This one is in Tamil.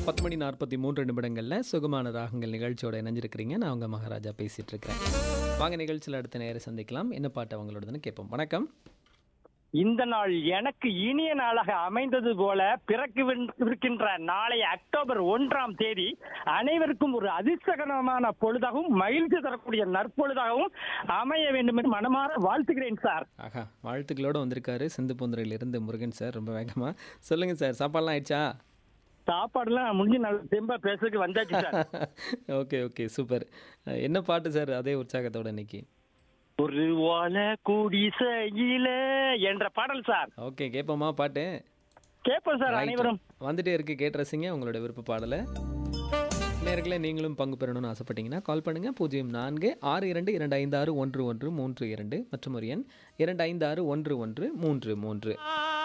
பத்து மணி நாற்பத்தி மூன்று நிமிடங்களில் சுகமான ராகங்கள் நிகழ்ச்சியோட இணைஞ்சிருக்கிறீங்க நான் உங்கள் மகாராஜா பேசிகிட்டு இருக்கிறேன் வாங்க நிகழ்ச்சியில் அடுத்த நேரம் சந்திக்கலாம் என்ன பாட்டு அவங்களோடதுன்னு கேட்போம் வணக்கம் இந்த நாள் எனக்கு இனிய நாளாக அமைந்தது போல பிறக்கவிருக்கின்ற நாளைய அக்டோபர் ஒன்றாம் தேதி அனைவருக்கும் ஒரு அதிர்ஷ்டகரமான பொழுதாகவும் மகிழ்ச்சி தரக்கூடிய நற்பொழுதாகவும் அமைய வேண்டும் என்று மனமாற வாழ்த்துகிறேன் சார் ஆஹா வாழ்த்துக்களோட வந்திருக்காரு சிந்து பூந்துறையிலிருந்து முருகன் சார் ரொம்ப வேகமாக சொல்லுங்கள் சார் சாப்பாடுலாம் ஆயிடுச்சா சாப்பாடுலாம் முடிஞ்சு நல்ல தெம்பா பேசுறதுக்கு வந்தாச்சு சார் ஓகே ஓகே சூப்பர் என்ன பாட்டு சார் அதே உற்சாகத்தோட இன்னைக்கு ஒரு வாழ குடிசையில என்ற பாடல் சார் ஓகே கேட்போமா பாட்டு கேட்போம் சார் Right. அனைவரும் வந்துட்டே இருக்கு கேட்டு ரசிங்க உங்களோட விருப்ப பாடலை நேர்களே நீங்களும் பங்கு பெறணும்னு ஆசைப்பட்டீங்கன்னா கால் பண்ணுங்க பூஜ்ஜியம் நான்கு ஆறு இரண்டு இரண்டு ஐந்து ஆறு ஒன்று ஒன்று மூன்று இரண்டு மற்றும் ஒரு எண் இரண்டு ஐந்து ஆறு ஒன்று ஒன்று மூன்று மூன்று